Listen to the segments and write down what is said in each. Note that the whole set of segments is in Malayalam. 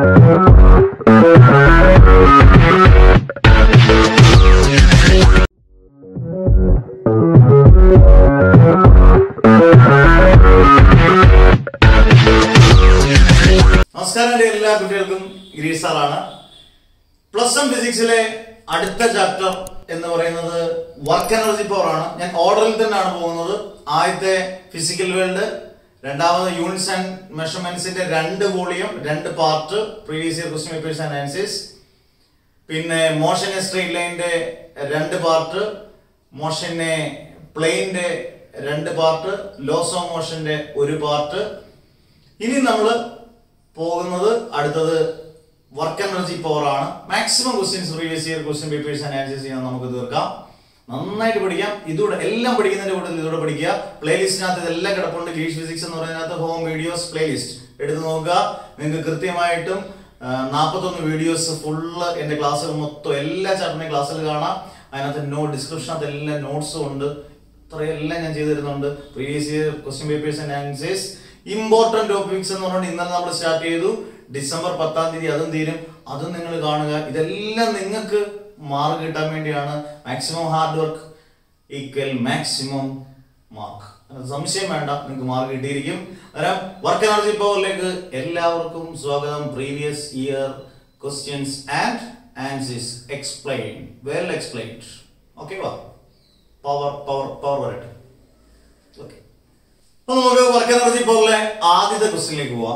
നമസ്കാരം എൻ്റെ എല്ലാ കുട്ടികൾക്കും ഗിരീഷ് സാറാണ് പ്ലസ് വൺ ഫിസിക്സിലെ അടുത്ത ചാപ്റ്റർ എന്ന് പറയുന്നത് വർക്ക് എനർജി പവർ ആണ് ഞാൻ ഓർഡറിൽ തന്നെയാണ് പോകുന്നത് ആദ്യത്തെ ഫിസിക്കൽ വേൾഡ് രണ്ടാമത് യൂണിറ്റ്സ് ആൻഡ് മെഷർമെന്റ്സിന്റെ രണ്ട് വോളിയം രണ്ട് part previous year question papers analysis പിന്നെ മോഷൻ സ്ട്രെയിറ്റ് ലൈനിന്റെ രണ്ട് പാർട്ട് മോഷനെ പ്ലെയിന്റെ രണ്ട് പാർട്ട് ലോസ് ഓഫ് മോഷന്റെ ഒരു പാർട്ട് ഇനി നമ്മൾ പോകുന്നത് അടുത്തത് വർക്ക് എനർജി പവർ ആണ് maximum questions previous year question papers analysis ചെയ്യാൻ നമുക്ക് തീർക്കാം നന്നായിട്ട് പഠിക്കാം ഇതൂടെ എല്ലാം പഠിക്കുന്നതിന്റെ കൂട്ടത്തിൽ ഇതൂടെ പഠിക്കുക പ്ലേലിസ്റ്റിനകത്ത് ഇതെല്ലാം കിടപ്പുണ്ട് ഗീഷ് ഫിസിക്സ് എന്ന് പറയുന്നതിനകത്ത് ഹോം വീഡിയോസ് പ്ലേലിസ്റ്റ് എടുത്ത് നോക്കുക നിങ്ങൾക്ക് കൃത്യമായിട്ടും നാൽപ്പത്തൊന്ന് വീഡിയോസ് ഫുള്ള് എന്റെ ക്ലാസ്സുകൾ മൊത്തം എല്ലാ ചാപ്റ്ററിന്റെ ക്ലാസ്സിൽ കാണാം അതിനകത്ത് നോ ഡിസ്ക്രിപ്ഷനകത്ത് എല്ലാ നോട്ട്സും ഉണ്ട് ഇത്രയെല്ലാം ഞാൻ ചെയ്തു തരുന്നുണ്ട് previous year question papers analysis important topics എന്ന് പറഞ്ഞിട്ട് ഇന്നലെ നമ്മൾ സ്റ്റാർട്ട് ചെയ്തു ഡിസംബർ പത്താം തീയതി അതും തീരും അതും നിങ്ങൾ കാണുക ഇതെല്ലാം നിങ്ങൾക്ക് മാർക്ക് കിട്ടാൻ വേണ്ടിയാണ് maximum hard work equal maximum mark സംശയം വേണ്ട നിങ്ങൾക്ക് മാർക്ക് കിട്ടിയിരിക്കും അന്നേരം വർക്ക് എനർജി പവറിലേക്ക് എല്ലാവർക്കും സ്വാഗതം previous year questions and answers explain well explained okay വാ പവർ പവർ പവർ വരട്ടെ ഓക്കെ അപ്പൊ നമുക്ക് വർക്ക് എനർജി പവറിലെ ആദ്യത്തെ ക്വസ്റ്റ്യനിലേക്ക് പോവാം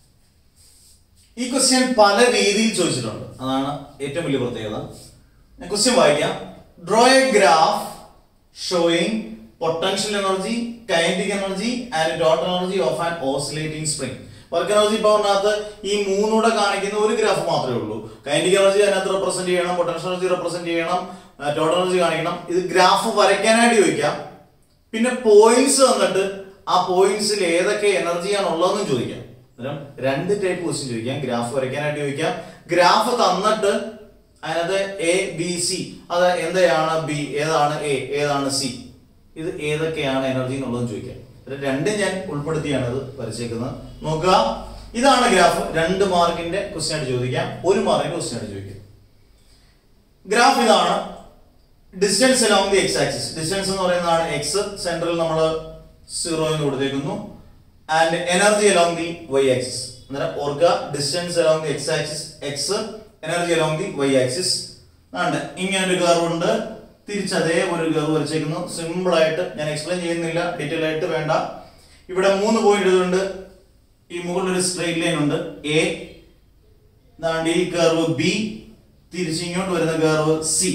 ഈ ക്വസ്റ്റ്യൻ പല രീതിയിൽ ചോദിച്ചിട്ടുണ്ട് അതാണ് ഏറ്റവും വലിയ പ്രത്യേകത ഞാൻ ക്വസ്റ്റ്യൻ വായിക്കാം draw a graph showing potential energy kinetic energy and total energy of an oscillating spring work energy പവറിനകത്ത് ഈ മൂന്നൂടെ കാണിക്കുന്ന ഒരു ഗ്രാഫ് മാത്രമേ ഉള്ളൂ കൈനറ്റിക് എനർജി അതിനകത്ത് റെപ്രസെന്റ് ചെയ്യണം പൊട്ടൻഷ്യൽ എനർജി റെപ്രസെന്റ് ചെയ്യണം ടോട്ടൽ എനർജി കാണിക്കണം ഇത് ഗ്രാഫ് വരയ്ക്കാനായിട്ട് ചോദിക്കാം പിന്നെ പോയിന്റ്സ് വന്നിട്ട് ആ പോയിന്റ്സിൽ ഏതൊക്കെ എനർജിയാണ് ഉള്ളതെന്നും ചോദിക്കാം അന്നേരം രണ്ട് ടൈപ്പ് ക്വസ്റ്റ്യൻ ചോദിക്കാം ഗ്രാഫ് വരയ്ക്കാനായിട്ട് ചോദിക്കാം ഗ്രാഫ് തന്നിട്ട് അതിനകത്ത് എ ബി സി അത് എന്താണ് ബി ഏതാണ് എ ഏതാണ് സി ഇത് ഏതൊക്കെയാണ് എനർജി എന്നുള്ളതും ചോദിക്കാം ഇത് രണ്ടും ഞാൻ ഉൾപ്പെടുത്തിയാണ് ഇത് വരച്ചേക്കുന്നത് നോക്കുക ഇതാണ് ഗ്രാഫ് രണ്ട് മാർക്കിന്റെ ക്വസ്റ്റ്യൻ ആയിട്ട് ചോദിക്കാം ഒരു മാർക്കിന്റെ ക്വസ്റ്റ്യൻ ആയിട്ട് ചോദിക്കാം ഗ്രാഫ് ഇതാണ് distance along the X axis distance എന്ന് പറയുന്നതാണ് എക്സ് സെൻട്രൽ നമ്മൾ സീറോ എന്ന് കൊടുത്തേക്കുന്നു and energy along the Y axis അന്നേരം ഓർക്കുക distance along the X axis X energy along the Y axis ആണ് ഇങ്ങനെ ഒരു കർവ് ഉണ്ട് തിരിച്ച് അതേ ഒരു കർവ് വരച്ചേക്കുന്നു സിമ്പിൾ ആയിട്ട് ഞാൻ എക്സ്പ്ലെയിൻ ചെയ്യുന്നില്ല ഡീറ്റെയിൽ ആയിട്ട് വേണ്ട ഇവിടെ മൂന്ന് പോയിന്റ് ഉണ്ട് ഈ മുകളിൽ ഒരു സ്ട്രെയിറ്റ് ലൈൻ ഉണ്ട് എ ഈ കർവ് ബി തിരിച്ച് ഇങ്ങോട്ട് വരുന്ന കർവ് സി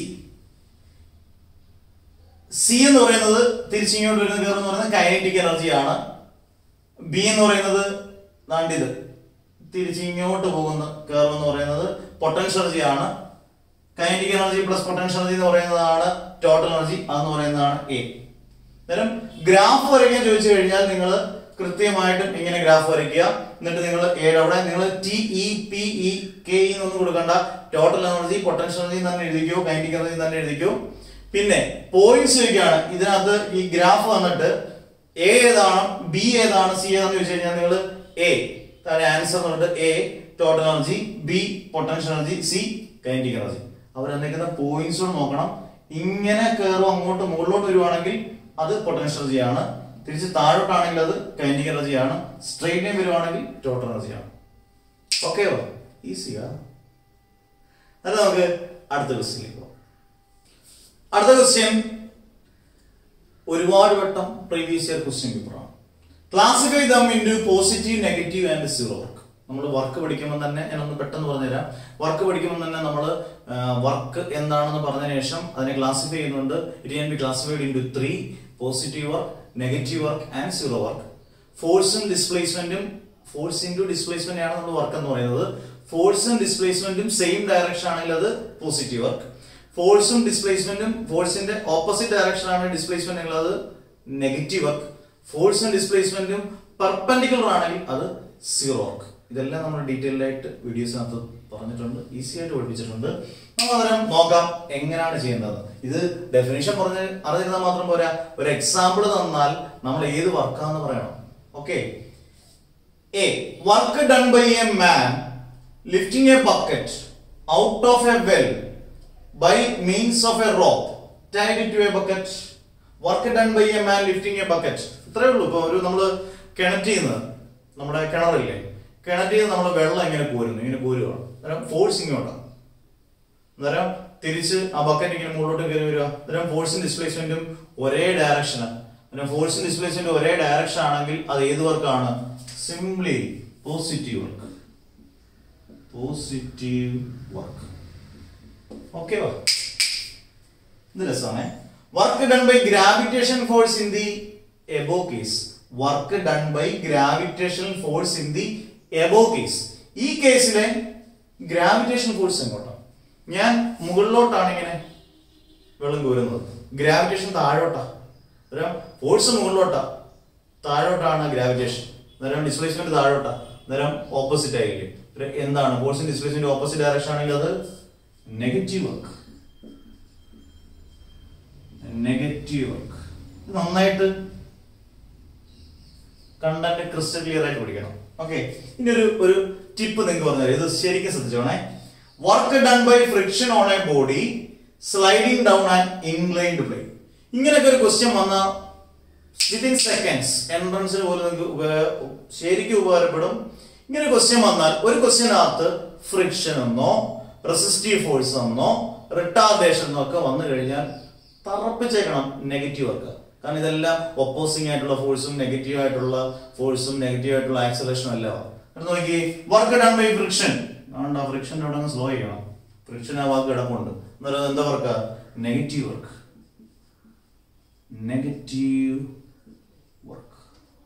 സി എന്ന് പറയുന്നത് തിരിച്ചിങ്ങോട്ട് വരുന്ന കയർ എന്ന് പറയുന്നത് കൈനറ്റിക് എനർജിയാണ് ബി എന്ന് പറയുന്നത് ദാണ്ടിത് തിരിച്ചിങ്ങോട്ട് പോകുന്ന കർവ് എന്ന് പറയുന്നത് പൊട്ടൻഷ്യൽ എനർജി ആണ് kinetic energy plus potential energy എന്ന് പറയുന്നതാണ് ടോട്ടൽ എനർജി അതെന്ന് പറയുന്നതാണ് എ അന്നേരം ഗ്രാഫ് വരയ്ക്കാൻ ചോദിച്ചു കഴിഞ്ഞാൽ നിങ്ങൾ കൃത്യമായിട്ടും ഇങ്ങനെ ഗ്രാഫ് വരയ്ക്കുക എന്നിട്ട് നിങ്ങൾ അവിടെ നിങ്ങൾ T E P E K E എന്നൊന്നും കൊടുക്കണ്ട ടോട്ടൽ എനർജി പൊട്ടൻഷ്യൽ എനർജി തന്നെ എഴുതിക്കോ കൈനറ്റിക് എനർജി തന്നെ എഴുതിക്കോ പിന്നെ പോയിന്റ്സ് ചോദിക്കുകയാണ് ഇതിനകത്ത് ഈ ഗ്രാഫ് വന്നിട്ട് എ ഏതാണ് ബി ഏതാണ് സി ഏതാണെന്ന് ചോദിച്ചു കഴിഞ്ഞാൽ നിങ്ങൾ എ താഴെ ആൻസർ വന്നിട്ട് A total energy B potential energy C kinetic energy അവർ എന്തെങ്കിലും പോയിന്റ്സ് നോക്കണം ഇങ്ങനെ കയറും അങ്ങോട്ട് മുകളിലോട്ട് വരുവാണെങ്കിൽ അത് പൊട്ടൻഷ്യൽ എനർജി ആണ് തിരിച്ച് താഴോട്ടാണെങ്കിൽ അത് കൈനറ്റിക് എനർജി ആണ് സ്ട്രെയിറ്റ് ലൈൻ വരുവാണെങ്കിൽ ടോട്ടൽ എനർജി ആണ് ഓക്കെ ഈസിയാ അത് നമുക്ക് അടുത്ത ക്വസ്റ്റിലേക്ക് പോകാം അടുത്ത ക്വസ്റ്റ്യൻ ഒരുപാട് വട്ടം പ്രീവിയസ് ഇയർ ക്വസ്റ്റ്യൻ പേപ്പറാണ് classify them into positive negative and zero work നമ്മൾ വർക്ക് പഠിക്കുമ്പോൾ തന്നെ ഞാനൊന്ന് പെട്ടെന്ന് പറഞ്ഞുതരാം വർക്ക് പഠിക്കുമ്പോൾ തന്നെ നമ്മൾ വർക്ക് എന്താണെന്ന് പറഞ്ഞതിന് ശേഷം അതിനെ ക്ലാസിഫൈ ചെയ്യുന്നുണ്ട് it can be classified into three positive work negative work and zero work ഫോഴ്സും ഡിസ്പ്ലേസ്മെന്റും ഫോഴ്സ് ഇൻറ്റു ഡിസ്പ്ലേസ്മെന്റ് ആണ് നമ്മൾ വർക്ക് എന്ന് പറയുന്നത് ഫോഴ്സും ഡിസ്പ്ലേസ്മെന്റും സെയിം ഡയറക്ഷൻ ആണെങ്കിൽ അത് പോസിറ്റീവ് വർക്ക് ഫോഴ്സും ഡിസ്പ്ലേസ്മെന്റും ഫോഴ്സിന്റെ ഓപ്പോസിറ്റ് ഡയറക്ഷൻ ആണ് ഡിസ്പ്ലേസ്മെന്റ് എങ്കിൽ അത് നെഗറ്റീവ് വർക്ക് ഫോഴ്സും ഡിസ്പ്ലേസ്മെന്റും പെർപെൻഡിക്കുലർ ആണെങ്കിൽ അത് സീറോ വർക്ക് ഇതെല്ലാം നമ്മൾ ഡീറ്റെയിൽഡ് ആയിട്ട് വീഡിയോസിനകത്ത് പറഞ്ഞിട്ടുണ്ട് ഈസി ആയിട്ട് പഠിപ്പിച്ചിട്ടുണ്ട് നമുക്ക് അന്നേരം നോക്കാം എങ്ങനെയാണ് ചെയ്യേണ്ടത് ഇത് ഡെഫിനേഷൻ പറഞ്ഞ് അറിഞ്ഞിരുന്നാൽ മാത്രം പോരാ ഒരു എക്സാമ്പിൾ തന്നാൽ നമ്മൾ ഏത് വർക്കാന്ന് പറയണം okay a work done by a man lifting a bucket out of a well by means of a rope tied to a bucket work done by a man lifting a bucket ഇത്രയേ ഉള്ളൂ ഇപ്പൊ ഒരു നമ്മള് കിണറ്റിൽ നിന്ന് നമ്മുടെ കിണറില്ലേ കിണറ്റിൽ നിന്ന് നമ്മൾ വെള്ളം ഇങ്ങനെ കോരുന്നു ഇങ്ങനെ കോരുകയാണ് അന്നേരം ഫോഴ്സ് ഇങ്ങോട്ടാണ് അന്നേരം തിരിച്ച് ആ ബക്കറ്റ് ഇങ്ങനെ മുകളിലോട്ട് കയറി വരിക അന്നേരം ഫോഴ്സും ഡിസ്പ്ലേസ്മെന്റും ഒരേ ഡയറക്ഷനാണ് അന്നേരം ഫോഴ്സും ഡിസ്പ്ലേസ്മെന്റും ഒരേ ഡയറക്ഷൻ ആണെങ്കിൽ അത് ഏത് വർക്കാണ് simply positive work positive work okay വാ ഇത് രസമാണേ work done by gravitation force in the above case work done by gravitation force in the above case ഈ കേസിലെ ഗ്രാവിറ്റേഷൻ ഫോഴ്സ് എങ്ങോട്ടാണ് ഞാൻ മുകളിലോട്ടാണ് ഇങ്ങനെ വെള്ളം കോരുന്നത് ഗ്രാവിറ്റേഷൻ താഴോട്ടാ അന്നേരം ഫോഴ്സ് മുകളിലോട്ടാ താഴോട്ടാണ് ഗ്രാവിറ്റേഷൻ അന്നേരം ഡിസ്പ്ലേസ്മെന്റ് താഴോട്ടാ അന്നേരം ഓപ്പോസിറ്റ് ആയിരിക്കും അന്നേരം എന്താണ് ഫോഴ്സിന് ഡിസ്പ്ലേസ്മെന്റ് ഓപ്പോസിറ്റ് ഡയറക്ഷൻ ആണെങ്കിൽ അത് നെഗറ്റീവ് വർക്ക് നെഗറ്റീവ് വർക്ക് നന്നായിട്ട് കണ്ടന്റ് ക്രിസ്റ്റൽ ക്ലിയർ ആയിട്ട് പഠിക്കണം ഓക്കെ ഇനി ഒരു ഒരു ടിപ്പ് നിങ്ങൾക്ക് പറഞ്ഞാൽ ഇത് ശരിക്കും ശ്രദ്ധിച്ചോണേ work done by friction on a body sliding down and inclined plane ഇങ്ങനെയൊക്കെ ഒരു ക്വസ്റ്റ്യൻ വന്ന വിത്തിൻ സെക്കൻഡ്സ് എൻട്രൻസിന് പോലും നിങ്ങൾക്ക് ഉപ- ശരിക്കും ഉപകാരപ്പെടും ഇങ്ങനെ ക്വസ്റ്റ്യൻ വന്നാൽ ഒരു ക്വസ്റ്റ്യനകത്ത് ഫ്രിക്ഷൻ എന്നോ റെസിസ്റ്റീവ് ഫോഴ്സ് എന്നോ റിട്ടാർഡേഷൻ എന്നോ ഒക്കെ വന്നു കഴിഞ്ഞാൽ തറപ്പിച്ചേക്കണം നെഗറ്റീവ് വർക്ക് കാരണം ഇതെല്ലാം ഒപ്പോസിംഗ് ആയിട്ടുള്ള ഫോഴ്സും നെഗറ്റീവ് ആയിട്ടുള്ള ഫോഴ്സും നെഗറ്റീവ് ആയിട്ടുള്ള ആക്സലേഷനും എല്ലാം എന്നിട്ട് നോക്കി വർക്ക് ഡൺ ബൈ ഫ്രിക്ഷൻ അതുകൊണ്ട് ആ ഫ്രിക്ഷൻ അവിടെ അങ്ങ് സ്ലോ ചെയ്യണം ഫ്രിക്ഷൻ ആ വാക്ക് കിടപ്പുണ്ട് എന്നാലും അത് എന്താ വർക്കാ negative work negative work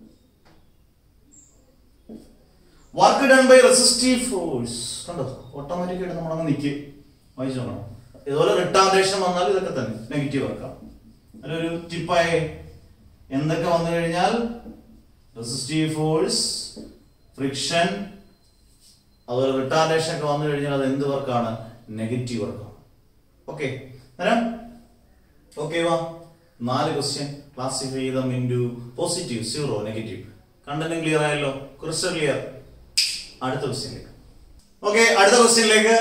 work done by resistive force കണ്ടോ ഓട്ടോമാറ്റിക് ആയിട്ട് നമ്മളങ്ങ് നിൽക്കും വായിച്ചു നോക്കണം ഇതുപോലെ റിട്ടാർഡേഷൻ വന്നാൽ ഇതൊക്കെ തന്നെ നെഗറ്റീവ് വർക്കാം അതിലൊരു ടിപ്പായി എന്തൊക്കെ വന്നു കഴിഞ്ഞാൽ റെസിസ്റ്റീവ് ഫോഴ്സ് ഫ്രിക്ഷൻ അതുപോലെ റിട്ടാർഡേഷൻ ഒക്കെ വന്നു കഴിഞ്ഞാൽ അത് എന്ത് വർക്കാണ് നെഗറ്റീവ് വർക്കാണ് ഓക്കെ അന്നേരം ഓക്കെ വാ നാല് ക്വസ്റ്റ്യൻ ക്ലാസിഫൈ ചെയ്തം ഇൻറ്റു പോസിറ്റീവ് സീറോ നെഗറ്റീവ് കണ്ടന്റും ക്ലിയർ ആയല്ലോ ക്രിസ്റ്റൽ ക്ലിയർ അടുത്ത ക്വസ്റ്റ്യനിലേക്ക് ഓക്കെ അടുത്ത ക്വസ്റ്റ്യനിലേക്ക്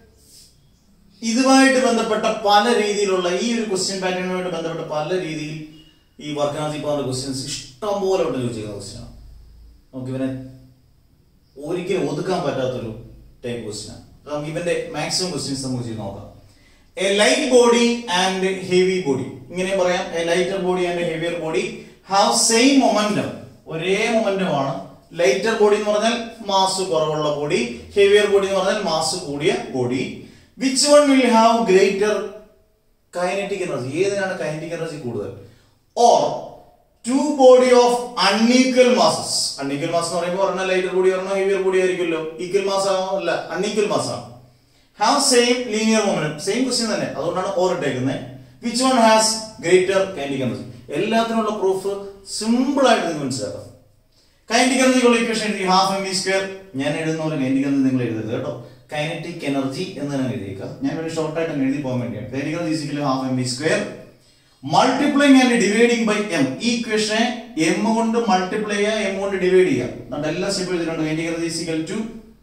ഇതുമായിട്ട് ബന്ധപ്പെട്ട പല രീതിയിലുള്ള ഈ ഒരു ക്വസ്റ്റ്യൻ പാറ്റേണുമായിട്ട് ബന്ധപ്പെട്ട പല രീതിയിൽ ഈ വർക്കാനത്തിൽ പോകുന്ന ക്വസ്റ്റ്യൻസ് ഇഷ്ടം പോലെ ഉണ്ട് ചോദിച്ചിരിക്കുന്ന ക്വസ്റ്റ്യനാണ് നമുക്ക് ഇവനെ ഒരിക്കലും ഒതുക്കാൻ പറ്റാത്തൊരു ടൈപ്പ് ക്വസ്റ്റ്യൻ നമുക്ക് ഇവന്റെ മാക്സിമം ക്വസ്റ്റ്യൻസ് നമുക്ക് ചെയ്ത് നോക്കാം a light body and heavy body ഇങ്ങനെ പറയാം a lighter body and heavier body have same momentum ഒരേ മൊമെന്റം ആണ് ലൈറ്റർ ബോഡി എന്ന് പറഞ്ഞാൽ മാസ് കുറവുള്ള ബോഡി ഹെവിയർ ബോഡി എന്ന് പറഞ്ഞാൽ മാസ് കൂടിയ body which one will have greater kinetic energy ഏതിനാണ് കൈനറ്റിക് എനർജി കൂടുതൽ or two body of unequal masses unequal mass എന്ന് പറയുമ്പോൾ പറഞ്ഞാൽ ലൈറ്റർ ബോഡി പറഞ്ഞാൽ ഹെവിയർ ബോഡി ആയിരിക്കുമല്ലോ ഈക്വൽ മാസ് ആണോ അല്ല അൺഈക്വൽ മാസ് ആണ് have same linear momentum same question തന്നെ അതുകൊണ്ടാണ് ഓർ ഇട്ടേക്കുന്നത് which one has greater kinetic energy എല്ലാത്തിനുള്ള പ്രൂഫ് സിമ്പിൾ ആയിട്ട് നിങ്ങൾക്ക് മനസ്സിലാക്കാം കൈനറ്റിക് എനർജിക്കുള്ള ഇക്വേഷൻ എഴുതി ഹാഫ് എം വി സ്ക്വയർ ഞാൻ എഴുതുന്ന പോലെ കൈനറ്റിക് എനർജി നിങ്ങൾ എഴുതരുത് കേട്ടോ കൈനറ്റിക് എനർജി എന്ന് ഞാൻ എഴുതിയേക്കാം ഞാൻ ഒരു ഷോർട്ട് ആയിട്ട് അങ്ങ് എഴുതി പോകാൻ വേണ്ടിയാണ് kinetic energy is equal half M V square multiplying and dividing by M ഈ ഇക്വേഷനെ എം കൊണ്ട് മൾട്ടിപ്ലൈ ചെയ്യുക എം കൊണ്ട് ഡിവൈഡ് ചെയ്യുക അതുകൊണ്ട് എല്ലാ സ്റ്റെപ്പ് എഴുതിയിട്ടുണ്ട് kinetic energy is equal to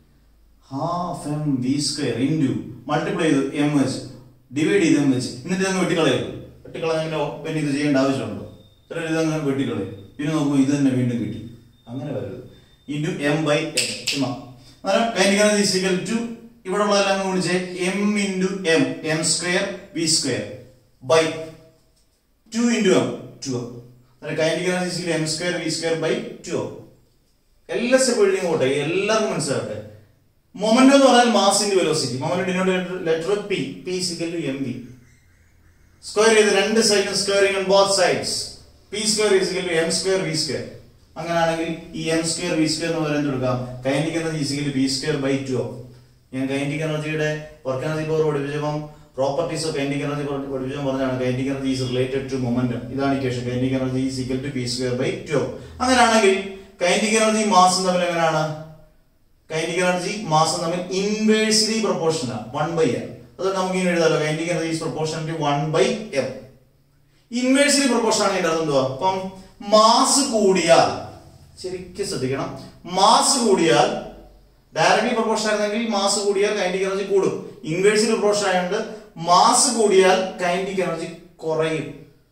half M V square into multiply ചെയ്തു എം വെച്ച് ഡിവൈഡ് ചെയ്ത് എം വെച്ച് എന്നിട്ട് അങ്ങ് വെട്ടിക്കളയരുത് വെട്ടിക്കളഞ്ഞാൽ പിന്നെ ഇത് ചെയ്യേണ്ട ആവശ്യമുണ്ടോ ചിലർ ഇതങ്ങ് വെട്ടിക്കളയും പിന്നെ നോക്കുമ്പോൾ ഇത് തന്നെ വീണ്ടും കിട്ടി അങ്ങനെ വരരുത് ഇൻറ്റു എം ബൈ എം ചുമ്മാ അന്നേരം കൈനിക് എനർജി ഈസിക്കൽ ടു ഇവിടെ ഉള്ളതെല്ലാം അങ്ങ് വിളിച്ചേ M into M M square V square by two into M two M അന്നേരം kinetic energy is equal M square V square by two M എല്ലാ സ്റ്റെപ്പ് എഴുതി പോട്ടെ എല്ലാവർക്കും മനസ്സിലാവട്ടെ മൊമെന്റ് എന്ന് പറഞ്ഞാൽ മാസിന്റെ velocity moment denote letter P P is equal to M V square ചെയ്ത് രണ്ട് സൈഡും squaring on both sides P square is equal to M square V square അങ്ങനെയാണെങ്കിൽ ഈ എം സ്ക്വയർ വി സ്ക്വയർ എന്ന് പറയുന്നത് എടുക്കാം kinetic energy is equal B square by two of ഞാൻ കൈനറ്റിക് എനർജിയുടെ വർക്ക് എനർജി പവർ പഠിപ്പിച്ചപ്പം പ്രോപ്പർട്ടീസ് ഓഫ് കൈനറ്റിക് എനർജി പഠിപ്പിച്ചപ്പോൾ പറഞ്ഞാണ് kinetic energy is related to momentum ഇതാണ് equation kinetic energy is equal to P square by two അങ്ങനെയാണെങ്കിൽ കൈനറ്റിക് എനർജി മാസും തമ്മിൽ എങ്ങനെയാണ് കൈനറ്റിക് എനർജി മാസം തമ്മിൽ ഇൻവേഴ്സ്ലി പ്രൊപ്പോർഷനാ വൺ ബൈ എം അത് നമുക്ക് ഇങ്ങനെ എഴുതാലോ kinetic energy is proportion to one by M inversely proportion ആണ് ഇതിന്റെ അർത്ഥം എന്തുവാ അപ്പം മാസ് കൂടിയാൽ ശരിക്കും ശ്രദ്ധിക്കണം മാസ് കൂടിയാൽ ഡയറക്ട്ലി പ്രൊപ്പോർഷൻ ആയിരുന്നെങ്കിൽ മാസ് കൂടിയാൽ കൈനറ്റിക് എനർജി കൂടും ഇൻവേഴ്സിൽ പ്രൊപ്പോർഷൻ ആയതുകൊണ്ട് മാസ് കൂടിയാൽ കൈനറ്റിക് എനർജി കുറയും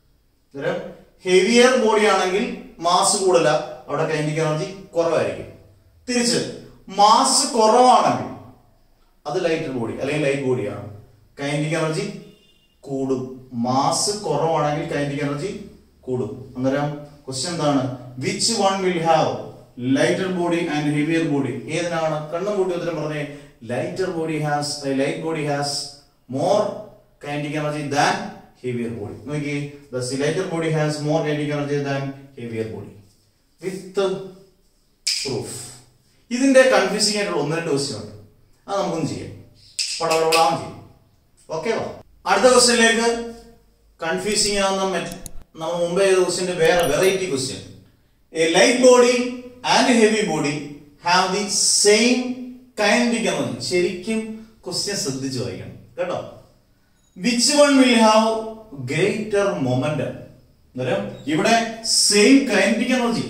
ഹെവിയർ ബോഡി ആണെങ്കിൽ മാസ് കൂടുതല അവിടെ കൈനറ്റിക് എനർജി കുറവായിരിക്കും തിരിച്ച് മാസ് കുറവാണെങ്കിൽ അത് ലൈറ്റ് ബോഡി അല്ലെങ്കിൽ ലൈറ്റ് ബോഡിയാണ് കൈനറ്റിക് എനർജി കൂടും മാസ് കുറവാണെങ്കിൽ കൈനറ്റിക് എനർജി കൂടും അന്നേരം ക്വസ്റ്റ്യൻ എന്താണ് which one will have lighter body and heavier body ഏതിനാണ് കണ്ണും കൂട്ടി ഉത്തരം പറഞ്ഞേ lighter body has light body has more kinetic energy than heavier body നോക്കി the lighter body has more kinetic energy than heavier body with proof ഇതിന്റെ കൺഫ്യൂസിംഗ് ആയിട്ടുള്ള ഒന്ന് രണ്ട് ക്വസ്റ്റ്യൻ ഉണ്ട് അത് നമുക്കൊന്ന് ചെയ്യാം പടപടപടാം ചെയ്യും ഓക്കെ വാ അടുത്ത ക്വസ്റ്റ്യനിലേക്ക് കൺഫ്യൂസിംഗ് ആവുന്ന മറ്റ് നമ്മൾ മുമ്പേ ചെയ്ത ക്വസ്റ്റ്യന്റെ വേറെ variety question a light body and heavy body have the same kinetic energy ശരിക്കും ക്വസ്റ്റ്യൻ ശ്രദ്ധിച്ചു വായിക്കണം കേട്ടോ which one will have greater momentum അന്നേരം ഇവിടെ സെയിം കൈൻഡിക് എനർജി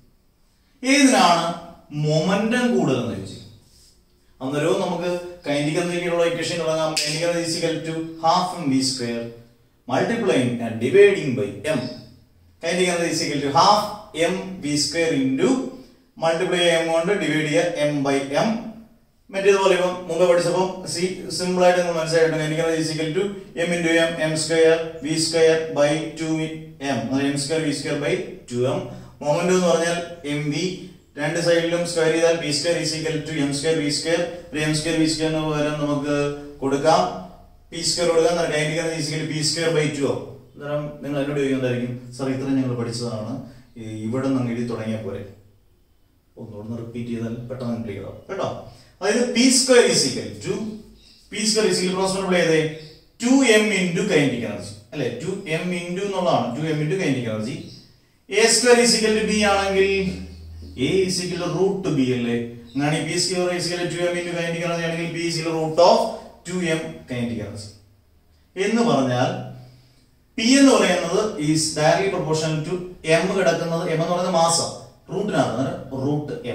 ഏതിനാണ് മൊമെന്റം കൂടുതലെന്ന് ചോദിച്ചു അന്നേരവും നമുക്ക് കൈൻഡിക് എനർജിക്കുള്ള ഇക്വേഷൻ തുടങ്ങാം kinetic energy equal to half M V square multiplying and dividing by M kinetic energy equal to half M V square into multiply M കൊണ്ട് ഡിവൈഡ് ചെയ്യുക എം ബൈ എം മറ്റേതുപോലെ ഇപ്പം മുമ്പ് പഠിച്ചപ്പോൾ സി സിമ്പിൾ ആയിട്ട് നിങ്ങൾ മനസ്സിലായിട്ടുണ്ട് kinetic energy equal to M into M M square V square by two M M square V square by two M moment എന്ന് പറഞ്ഞാൽ എം വി രണ്ട് സൈഡിലും സ്ക്വയർ ചെയ്താൽ P square is equal to M square V square M square വി സ്ക്വയറിന് പകരം നമുക്ക് കൊടുക്കാം പി സ്ക്വയർ കൊടുക്കാം kinetic energy is equal P square by two അന്നേരം നിങ്ങൾ എന്നോട് ചോദിക്കുന്നതായിരിക്കും സാർ ഇത്രയും ഞങ്ങൾ പഠിച്ചതാണ് ഈ ഇവിടെ നിന്ന് എഴുതി തുടങ്ങിയാൽ പോരെ ഒന്നുകൂടെ റിപ്പീറ്റ് ചെയ്താൽ പെട്ടെന്ന് ക്ലിയർ ആവും കേട്ടോ അതായത് P square is equal to P square is equal cross multiply ചെയ്തേ two M into kinetic energy അല്ലെ ടു എം ഇൻറ്റു എന്നുള്ളതാണ് two M into kinetic energy A square is equal to B ആണെങ്കിൽ A is equal root B അല്ലേ അങ്ങനെ P square is equal to M into kinetic energy ആണെങ്കിൽ B is equal root of two M kinetic energy എന്ന് പറഞ്ഞാൽ പി എന്ന് പറയുന്നത് is directly proportion to M കിടക്കുന്നത് എം എന്ന് പറയുന്നത് മാസം റൂട്ടിനാണ് റൂട്ട് എം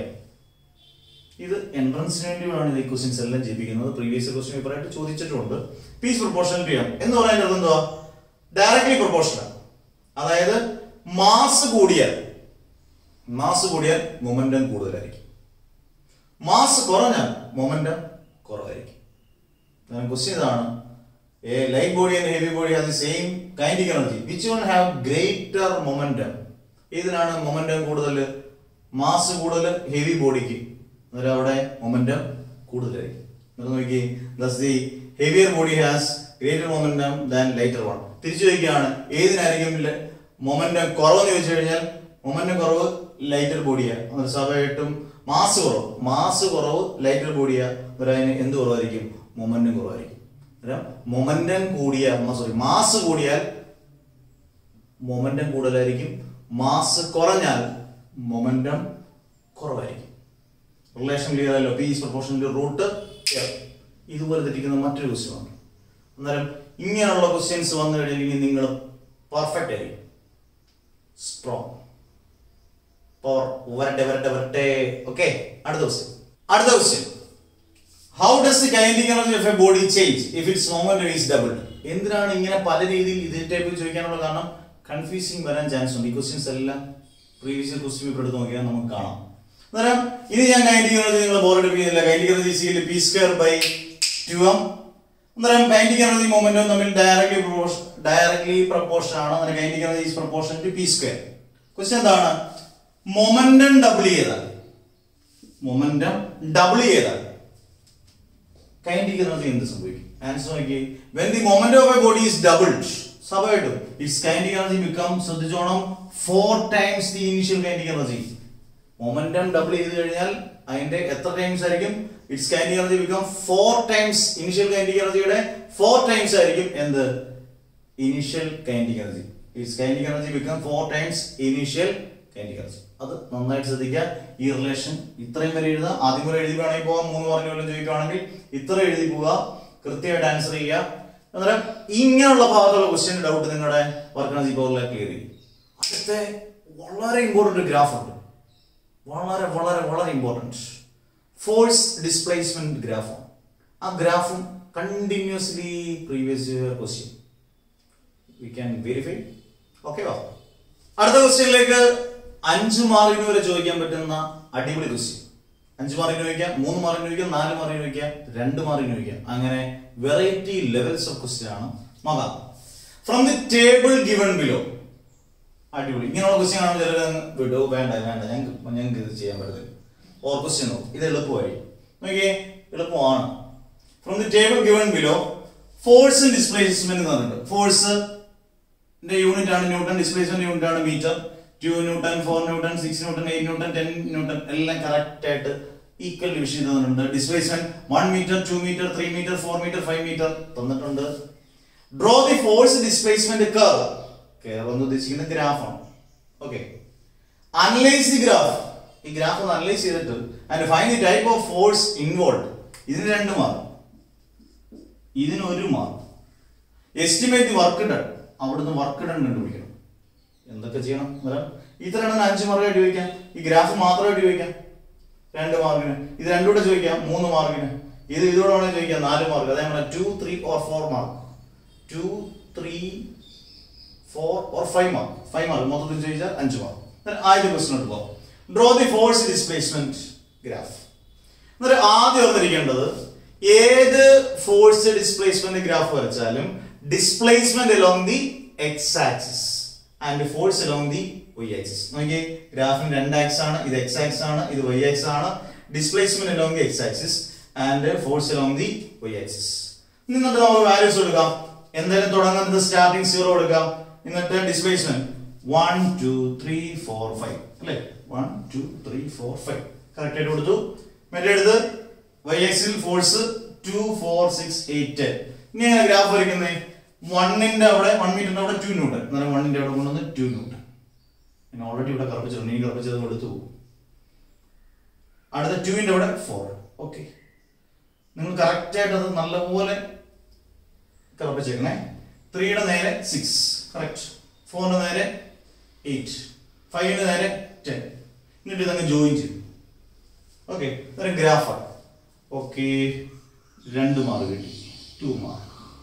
ഇത് എൻട്രൻസിന് വേണ്ടിയാണ് ഇത് ക്വസ്റ്റ്യൻസ് എല്ലാം ചെയ്യിപ്പിക്കുന്നത് പ്രീവിയസ് ക്വസ്റ്റ്യൻ പേപ്പർ ആയിട്ട് ചോദിച്ചിട്ടുണ്ട് പീസ് പ്രൊപ്പോർഷൻ ടു എം എന്ന് പറയുന്നത് എന്തുവാ ഡയറക്ട്ലി പ്രൊപ്പോർഷൻ അതായത് മാസ് കൂടിയാൽ മാസ് കൂടിയാൽ മൊമെന്റം കൂടുതലായിരിക്കും മാസ് കുറഞ്ഞാൽ മൊമെന്റം കുറവായിരിക്കും ക്വസ്റ്റ്യൻ ഇതാണ് A light body and heavy body have the same kinetic energy. Which one have greater momentum? ഇതിനാണ് മൊമെന്റം കൂടുതൽ മാസ് കൂടുതൽ ഹെവി ബോഡിക്ക് അന്നേരം അവിടെ മൊമെന്റം കൂടുതലായിരിക്കും എന്നിട്ട് നോക്കി thus the heavier body has greater momentum than lighter one തിരിച്ചു ചോദിക്കുകയാണ് ഏതിനായിരിക്കും മൊമെന്റം കുറവെന്ന് ചോദിച്ചു കഴിഞ്ഞാൽ മൊമെന്റം കുറവ് ലൈറ്റർ ബോഡിയാണ് അന്നേരം സ്വാഭാവികമായിട്ടും മാസ് കുറവ് മാസ് കുറവ് ലൈറ്റർ ബോഡിയാ അതിന് എന്ത് കുറവായിരിക്കും മൊമെന്റം കുറവായിരിക്കും മൊമെന്റം കൂടിയ സോറി മാസ് കൂടിയാൽ മൊമെന്റം കൂടുതലായിരിക്കും മാസ് കുറഞ്ഞാൽ മൊമെന്റം കുറവായിരിക്കും റിലേഷൻ ക്ലിയർ ആയല്ലോ പി ഈസ് പ്രൊപ്പോർഷൻ റൂട്ട് ഇതുപോലെ തെറ്റിക്കുന്ന മറ്റൊരു ക്വസ്റ്റ്യൻ ആണ് അന്നേരം ഇങ്ങനെയുള്ള ക്വസ്റ്റ്യൻസ് വന്നു കഴിഞ്ഞിട്ടുണ്ടെങ്കിൽ നിങ്ങൾ പെർഫെക്റ്റ് ആയിരിക്കും സ്ട്രോങ് പവർ വരട്ടെ വരട്ടെ വരട്ടെ ഓക്കെ അടുത്ത ക്വസ്റ്റ്യൻ അടുത്ത question how does the kinetic energy of a body change if its moment is double എന്തിനാണ് ഇങ്ങനെ പല രീതിയിൽ ഇതേ ടൈപ്പ് ചോദിക്കാനുള്ള കാരണം കൺഫ്യൂസിങ് വരാൻ ചാൻസ് ഉണ്ട് ഈ ക്വസ്റ്റ്യൻസ് എല്ലാം പ്രീവിയസ് ക്വസ്റ്റ്യൻ പേപ്പർ എടുത്ത് നോക്കിയാൽ നമുക്ക് കാണാം അന്നേരം ഇനി ഞാൻ കൈനറ്റിക് എനർജി നിങ്ങൾ ബോറടിപ്പിക്കുന്നില്ല kinetic energy is equal P square by two M അന്നേരം കൈനറ്റിക് എനർജി മൊമെന്റും തമ്മിൽ ഡയറക്ട്ലി പ്രൊപ്പോർഷൻ ഡയറക്ട്ലി പ്രൊപ്പോർഷൻ ആണ് അന്നേരം kinetic energy is proportion to P square question എന്താണ് മൊമെന്റം ഡബിൾ ചെയ്താൽ മൊമെന്റം ഡബിൾ ചെയ്താൽ കൈനറ്റിക് എനർജി എന്ത് സംഭവിക്കും ആൻസർ നോക്കി when the moment of a body is doubled സ്വാഭാവികമായിട്ടും ഇറ്റ്സ് കൈനറ്റിക് എനർജി ബിക്കം ശ്രദ്ധിച്ചോണം four times the initial kinetic energy momentum double ചെയ്ത് കഴിഞ്ഞാൽ അതിന്റെ എത്ര ടൈംസ് ആയിരിക്കും its kinetic energy become four times initial kinetic എനർജിയുടെ ഫോർ ടൈംസ് ആയിരിക്കും എന്ത് initial kinetic energy its kinetic energy become four times initial kinetic energy അത് നന്നായിട്ട് ശ്രദ്ധിക്കുക ഈ റിലേഷൻ ഇത്രയും വരെ എഴുതുക ആദ്യം കൂടെ എഴുതി വേണമെങ്കിൽ പോകാം മൂന്ന് പറഞ്ഞ പോലും ചോദിക്കുകയാണെങ്കിൽ ഇത്ര എഴുതി പോവുക കൃത്യമായിട്ട് ആൻസർ ചെയ്യുക അന്നേരം ഇങ്ങനെയുള്ള ഭാഗത്തുള്ള ക്വസ്റ്റ്യൻ ഡൗട്ട് നിങ്ങളുടെ വർക്ക് എനർജി പവറിലെ ക്ലിയർ ചെയ്യും അടുത്ത വളരെ ഇമ്പോർട്ടന്റ് ഗ്രാഫ് ഉണ്ട് വളരെ വളരെ വളരെ ഇമ്പോർട്ടൻറ്റ് ഫോഴ്സ് ഡിസ്പ്ലേസ്മെന്റ് ഗ്രാഫാണ് ആ ഗ്രാഫും continuously previous year question we can verify okay വാ അടുത്ത ക്വസ്റ്റ്യനിലേക്ക് അഞ്ച് മാർക്കിന് വരെ ചോദിക്കാൻ പറ്റുന്ന അടിപൊളി ക്വസ്റ്റ്യൻ അഞ്ച് മാർക്കിന് ചോദിക്കാം മൂന്ന് മാർക്കിന് ചോദിക്കാം നാല് മാർക്കിന് ചോദിക്കാം രണ്ട് മാർക്കിന് ചോദിക്കാം അങ്ങനെ വെറൈറ്റി ലെവൽസ് ഓഫ് ക്വസ്റ്റ്യൻ ആണ് നോക്കാം from the table given below അടിപൊളി ഇങ്ങനെയുള്ള ക്വസ്റ്റ്യൻ ആണ് ചിലർ വിടോ വേണ്ട വേണ്ട ഞങ്ങൾക്ക് ഞങ്ങൾക്ക് ഇത് ചെയ്യാൻ പറ്റത്തില്ല ഓർ ക്വസ്റ്റ്യൻ നോക്കും ഇത് എളുപ്പമായി നോക്കിയേ എളുപ്പമാണ് from the table given below force displacement എന്ന് പറഞ്ഞിട്ടുണ്ട് ഫോഴ്സ് യൂണിറ്റ് ആണ് ന്യൂട്ടൺ ഡിസ്പ്ലേസ്മെന്റ് യൂണിറ്റ് ആണ് metre two newton four newton six newton eight newton ten newton എല്ലാം കറക്റ്റ് ആയിട്ട് ഈക്വൽ ഡിവിഷൻ തന്നിട്ടുണ്ട് displacement one metre two metre three metre four metre five metre തന്നിട്ടുണ്ട് draw the force displacement curve curve എന്ന് ഉദ്ദേശിക്കുന്നത് ഗ്രാഫാണ് ഓക്കെ അനലൈസ് ദി ഗ്രാഫ് ഈ ഗ്രാഫ് ഒന്ന് അനലൈസ് ചെയ്തിട്ട് and find the type of force involve ഇതിന് രണ്ട് മാർക്ക് ഇതിന് ഒരു മാർക്ക് എസ്റ്റിമേറ്റ് വർക്ക് ഡൺ അവിടുന്ന് വർക്ക് ഡൺ കണ്ടുപിടിക്കണം എന്തൊക്കെ ചെയ്യണം വരാം ഇത്രയാണ് അഞ്ച് മാർക്കായിട്ട് ചോദിക്കാം ഈ ഗ്രാഫ് മാത്രമായിട്ട് ചോദിക്കാം രണ്ട് മാർക്കിന് ഇത് രണ്ടുകൂടെ ചോദിക്കാം മൂന്ന് മാർക്കിന് ഇത് ഇതോടെ വേണമെങ്കിൽ ചോദിക്കാം നാല് മാർക്ക് അതേപോലെ two three or four mark two three four or five mark five mark മൊത്തത്തിൽ ചോദിച്ചാൽ അഞ്ച് മാർക്ക് ആദ്യത്തെ ക്വസ്റ്റിനോട്ട് പോകാം draw the force displacement graph എന്നിട്ട് ആദ്യം ഓർത്തിരിക്കേണ്ടത് ഏത് ഫോഴ്സ് ഡിസ്പ്ലേസ്മെന്റ് ഗ്രാഫ് വരച്ചാലും displacement along the X axis and force along the Y axis നോക്കിയേ ഗ്രാഫിന് രണ്ട് ആക്സ് ആണ് ഇത് എക്സ് ആക്സ് ആണ് ഇത് വൈ ആക്സ് ആണ് displacement along the X axis and force along the Y axis എന്നിട്ട് നമുക്ക് വാല്യൂസ് കൊടുക്കാം എന്തായാലും തുടങ്ങുന്നത് സ്റ്റാർട്ടിംഗ് സീറോ കൊടുക്കാം എന്നിട്ട് displacement one two three four five അല്ലേ one two three four five correct ആയിട്ട് കൊടുത്തു മറ്റേ എടുത്ത് വൈ എക്സിൽ force two four six eight ten ഇനി എങ്ങനെ ഗ്രാഫ് വരയ്ക്കുന്നത് വണ്ണിന്റെ അവിടെ വൺ മീറ്ററിന്റെ അവിടെ ടു ന്യൂട്ടൺ എന്നാലും വണ്ണിന്റെ അവിടെ കൊണ്ടുവന്ന് ടു ന്യൂട്ടൺ ഞാൻ ഓൾറെഡി ഇവിടെ കറപ്പിച്ചിട്ടുണ്ട് നീ കറപ്പിച്ചത് എടുത്തു അടുത്ത ടുവിന്റെ അവിടെ ഫോർ ഓക്കെ നിങ്ങൾ കറക്റ്റ് ആയിട്ട് അത് നല്ലപോലെ കറപ്പിച്ചേക്കണേ ത്രീയുടെ നേരെ സിക്സ് കറക്റ്റ് ഫോറിന്റെ നേരെ എയ്റ്റ് ഫൈവിന്റെ നേരെ ടെൻ എന്നിട്ട് ഇതങ്ങ് ജോയിൻ ചെയ്തു ഓക്കെ ഒരു ഗ്രാഫാണ് ഓക്കെ രണ്ട് മാർക്ക് കിട്ടി ടു മാർക്ക്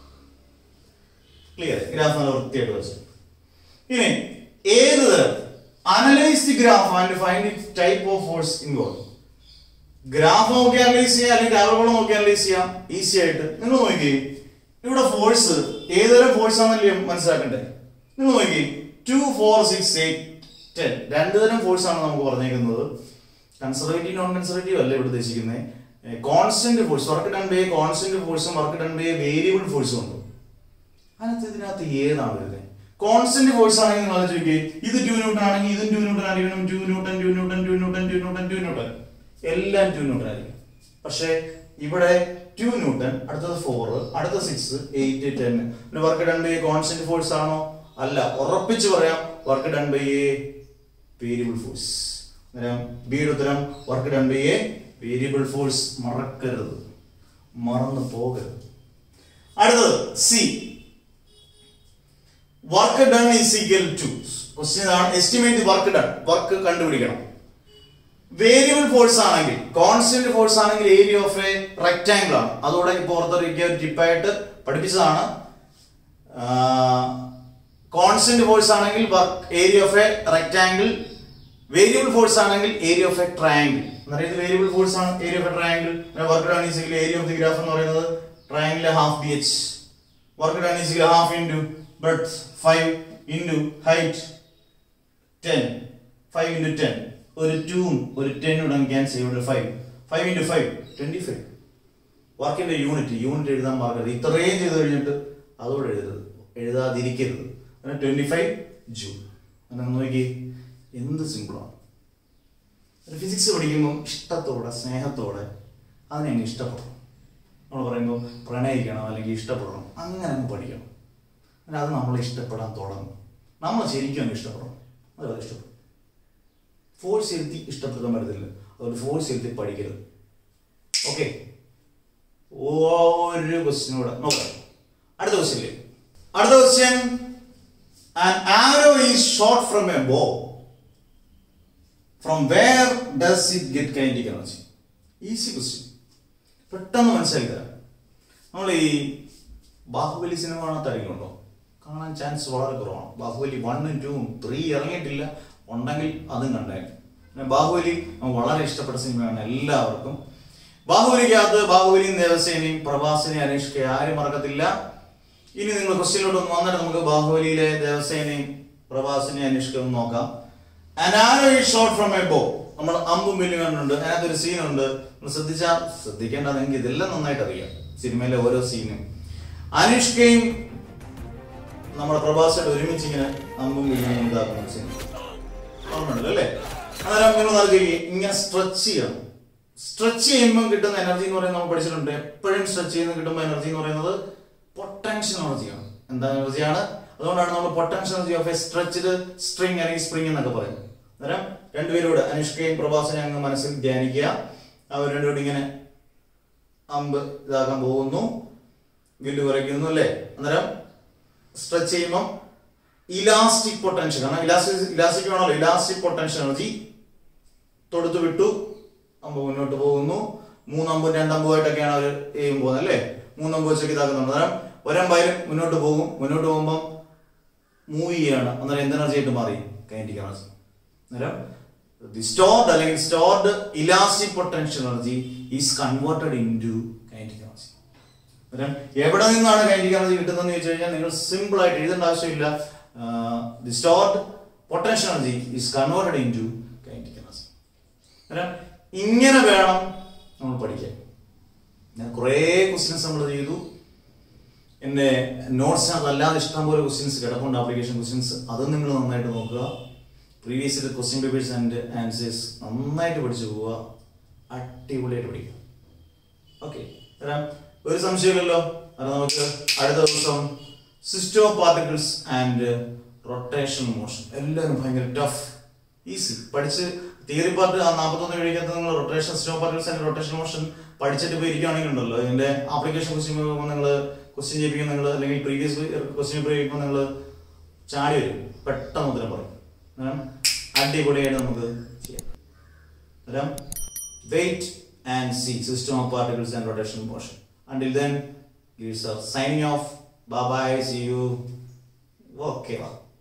ക്ലിയർ ഗ്രാഫ് നല്ല വൃത്തിയായിട്ട് വെച്ചു ഇനി ഏത് തരം analyse the graph and find it type of force involve graph നോക്കി അനലൈസ് ചെയ്യാം അല്ലെങ്കിൽ ടവറുകൾ നോക്കി അനലൈസ് ചെയ്യാം ഈസി ആയിട്ട് നിങ്ങൾ നോക്കി ഇവിടെ ഫോഴ്സ് ഏതുതരം ഫോഴ്സ് ആണല്ലേ മനസ്സിലാക്കണ്ടേ നിങ്ങൾ നോക്കി two four six eight ten രണ്ടു തരം ഫോഴ്സ് ആണ് നമുക്ക് പറഞ്ഞേക്കുന്നത് കൺസർവേറ്റീവ് നോൺ കൺസർവേറ്റീവ് അല്ല ഇവിടെ ഉദ്ദേശിക്കുന്നത് constant force work done by constant ഫോഴ്സും വർക്ക് ഡൺ ബൈ വേരിയബിൾ ഫോഴ്സും ഉണ്ട് അതിനകത്ത് ഇതിനകത്ത് ഏതാണ് വരുന്നത് കോൺസ്റ്റന്റ് ഫോഴ്സ് ആണെങ്കിൽ നിങ്ങൾ ചോദിക്കേ ഇത് ടു ന്യൂട്ടൺ ആണെങ്കിൽ ഇതും ടു ന്യൂട്ടൺ ആയിരിക്കണം two newton two newton two newton two newton two newton എല്ലാം ടു ന്യൂട്ടൺ ആയിരിക്കും പക്ഷേ ഇവിടെ ടു ന്യൂട്ടൺ അടുത്തത് ഫോർ അടുത്ത six eight ten work done by constant force ആണോ അല്ല ഉറപ്പിച്ച് പറയാം work done by a variable force അന്നേരം ബിയുടെ ഉത്തരം work done by a variable force മറക്കരുത് മറന്നു പോകരുത് അടുത്തത് C work done is equal to question ആണ് എസ്റ്റിമേറ്റ് വർക്ക് ഡൺ വർക്ക് കണ്ടുപിടിക്കണം വേരിയബിൾ ഫോഴ്സ് ആണെങ്കിൽ കോൺസ്റ്റന്റ് ഫോഴ്സ് ആണെങ്കിൽ ഏരിയ ഓഫ് എ റെക്ടാംഗിൾ ആണ് അതോടെ ഇപ്പോൾ ഓർത്തിരിക്കുക ഒരു ടിപ്പായിട്ട് പഠിപ്പിച്ചതാണ് കോൺസ്റ്റന്റ് ഫോഴ്സ് ആണെങ്കിൽ area of a rectangle variable force ആണെങ്കിൽ ഏരിയ ഓഫ് എ ട്രയാംഗിൾ എന്ന് പറയുന്നത് വേരിയബിൾ ഫോഴ്സ് ആണ് area of a triangle work done is area of the graph എന്ന് പറയുന്നത് triangle half B H work done is half into breadth five into height ten five into ten ഒരു ടൂവും ഒരു ടെന്നും ഇടാൻ ക്യാൻസൽ ഇവിടെ five five into five twenty five വർക്കിന്റെ യൂണിറ്റ് യൂണിറ്റ് എഴുതാൻ മാർക്കരുത് ഇത്രയും ചെയ്ത് കഴിഞ്ഞിട്ട് അതോടെ എഴുതരുത് എഴുതാതിരിക്കരുത് അങ്ങനെ ട്വന്റി ഫൈവ് ജൂൺ അങ്ങനെ നോക്കി എന്ത് സിമ്പിളാണ് ഒരു ഫിസിക്സ് പഠിക്കുമ്പോൾ ഇഷ്ടത്തോടെ സ്നേഹത്തോടെ അതിനെ അങ്ങ് ഇഷ്ടപ്പെടണം നമ്മൾ പറയുമ്പോൾ പ്രണയിക്കണം അല്ലെങ്കിൽ ഇഷ്ടപ്പെടണം അങ്ങനെ അങ്ങ് പഠിക്കണം അങ്ങനെ അത് നമ്മളെ ഇഷ്ടപ്പെടാൻ തുടങ്ങും നമ്മൾ ശരിക്കും അങ്ങ് ഇഷ്ടപ്പെടണം അത് അത് ഇഷ്ടപ്പെടും ഫോഴ്സ് ഇരുത്തി ഇഷ്ടപ്പെടുത്താൻ പറ്റത്തില്ല അതുകൊണ്ട് ഫോഴ്സ് ഇരുത്തി പഠിക്കരുത് ഓക്കെ ഒരു ക്വസ്റ്റ്യൻ കൂടെ നോക്കാം അടുത്ത ക്വസ്റ്റ്യൻ അടുത്ത question an arrow is short from a bow from where does it get kinetic energy easy question പെട്ടെന്ന് മനസ്സിലാക്കി തരാം നമ്മൾ ഈ ബാഹുബലി സിനിമ കാണാത്തായിരിക്കുന്നുണ്ടോ കാണാൻ ചാൻസ് വളരെ കുറവാണ് ബാഹുബലി വണ്ണും ടൂവും ത്രീ ഇറങ്ങിയിട്ടില്ല ഉണ്ടെങ്കിൽ അതും കണ്ടേനെ പിന്നെ ബാഹുബലി വളരെ ഇഷ്ടപ്പെട്ട സിനിമയാണ് എല്ലാവർക്കും ബാഹുബലിക്കകത്ത് ബാഹുബലിയും ദേവസേനയും പ്രഭാസിനെ അന്വേഷിക്കുക ആരും മറക്കത്തില്ല ഇനി നിങ്ങൾ ക്വസ്റ്റ്യനിലോട്ട് ഒന്ന് വന്നിട്ട് നമുക്ക് ബാഹുബലിയിലെ ദേവസേനയും പ്രഭാസിനെ അന്വേഷിക്കുക ഒന്ന് നോക്കാം അനാരോ ഷോട്ട് ഫ്രം എ ബോ നമ്മൾ അമ്പും വില്ലും കണ്ടിട്ടുണ്ട് അതിനകത്ത് ഒരു സീനുണ്ട് നമ്മൾ ശ്രദ്ധിച്ചാൽ ശ്രദ്ധിക്കേണ്ട നിങ്ങൾക്ക് ഇതെല്ലാം നന്നായിട്ട് അറിയാം സിനിമയിലെ ഓരോ സീനും അനുഷ്കയും നമ്മുടെ പ്രഭാസിയുടെ ഒരുമിച്ച് ഇങ്ങനെ അമ്പും വില്ലും ഇതാക്കുന്ന സീൻ ഓർമ്മയുണ്ടല്ലോ അല്ലേ അന്നേരം നിങ്ങൾ നൽകുകയും ഇങ്ങനെ സ്ട്രെച്ച് ചെയ്യണം സ്ട്രെച്ച് ചെയ്യുമ്പോൾ കിട്ടുന്ന എനർജി എന്ന് പറയുന്നത് നമ്മൾ പഠിച്ചിട്ടുണ്ട് എപ്പോഴും സ്ട്രെച്ച് ചെയ്യുന്ന കിട്ടുമ്പോൾ എനർജി എന്ന് പറയുന്നത് പൊട്ടൻഷ്യൽ എനർജിയാണ് എന്താ എനർജിയാണ് അതുകൊണ്ടാണ് നമ്മൾ potential energy of a stretched string അല്ലെങ്കിൽ സ്പ്രിങ് എന്നൊക്കെ പറയുന്നത് അന്നേരം രണ്ടുപേരോട് അനുഷ്കയും പ്രഭാസനെ അങ്ങ് മനസ്സിൽ ധ്യാനിക്കുക അവർ രണ്ടുപേരും ഇങ്ങനെ അമ്പ് ഇതാക്കാൻ പോകുന്നു വില്ല് കുറയ്ക്കുന്നു അല്ലേ അന്നേരം സ്ട്രെച്ച് ചെയ്യുമ്പോൾ ഇലാസ്റ്റിക് പൊട്ടൻഷ്യൽ കാരണം ഇലാസ്റ്റിക് ഇലാസ്റ്റിക് വേണമല്ലോ ഇലാസ്റ്റിക് പൊട്ടൻഷ്യൽ എനർജി തൊടുത്ത് വിട്ടു അമ്പ് മുന്നോട്ട് പോകുന്നു മൂന്നമ്പും രണ്ടമ്പുമായിട്ടൊക്കെയാണ് അവർ എയും പോകുന്നത് അല്ലേ മൂന്നമ്പ് വെച്ചൊക്കെ ഇതാക്കുന്നുണ്ട് അന്നേരം ഒരമ്പായാലും മുന്നോട്ട് പോകും മുന്നോട്ട് പോകുമ്പോൾ മൂവ് ചെയ്യാണ് അന്നേരം എന്ത് എനർജി ആയിട്ട് മാറി കൈനറ്റിക് എനർജി അന്നേരം ദി സ്റ്റോർഡ് അല്ലെങ്കിൽ stored elastic potential energy is converted into kinetic energy അന്നേരം എവിടെ നിന്നാണ് കൈനറ്റിക് എനർജി കിട്ടുന്നതെന്ന് ചോദിച്ചു കഴിഞ്ഞാൽ നിങ്ങൾ സിമ്പിൾ ആയിട്ട് എഴുതേണ്ട ആവശ്യമില്ല the stored potential energy is converted into kinetic energy അന്നേരം ഇങ്ങനെ വേണം നമ്മൾ പഠിക്കാൻ ഞാൻ കുറേ ക്വസ്റ്റ്യൻസ് നമ്മൾ ചെയ്തു എൻ്റെ നോട്ട്സിനകത്ത് അല്ലാതെ ഇഷ്ടംപോലെ ക്വസ്റ്റ്യൻസ് കിടപ്പുണ്ട് ആപ്ലിക്കേഷൻ ക്വസ്റ്റ്യൻസ് അത് നിങ്ങൾ നന്നായിട്ട് നോക്കുക previous year question papers and answers നന്നായിട്ട് പഠിച്ചു പോവുക അടിപൊളിയായിട്ട് പഠിക്കുക ഓക്കെ ഒരു സംശയമില്ലല്ലോ അത് നമുക്ക് അടുത്ത ദിവസം system of particles and rotation motion എല്ലാവരും ഭയങ്കര ടഫ് ഈസി പഠിച്ച് തിയറി പാർട്ട് ആ നാൽപ്പത്തൊന്ന് കഴിക്കാത്ത നിങ്ങൾ rotation system of particles and rotation motion പഠിച്ചിട്ട് പോയി ഇരിക്കുകയാണെങ്കിൽ ഉണ്ടല്ലോ ഇതിന്റെ ആപ്ലിക്കേഷൻ ക്വസ്റ്റ്യൻ നിങ്ങൾ ക്വസ്റ്റ്യൻ ചെയ്യിപ്പിക്കും നിങ്ങൾ അല്ലെങ്കിൽ പ്രീവിയസ് ക്വസ്റ്റ്യൻ പേപ്പർ ചെയ്യുമ്പോൾ നിങ്ങൾ ചാടി വരും പെട്ടെന്ന് ഉത്തരം പറയും അന്നേരം അടിപൊളിയായിട്ട് നമുക്ക് ചെയ്യാം അന്നേരം wait and see system of particles and rotation motion until then guys are signing off bye bye see you okay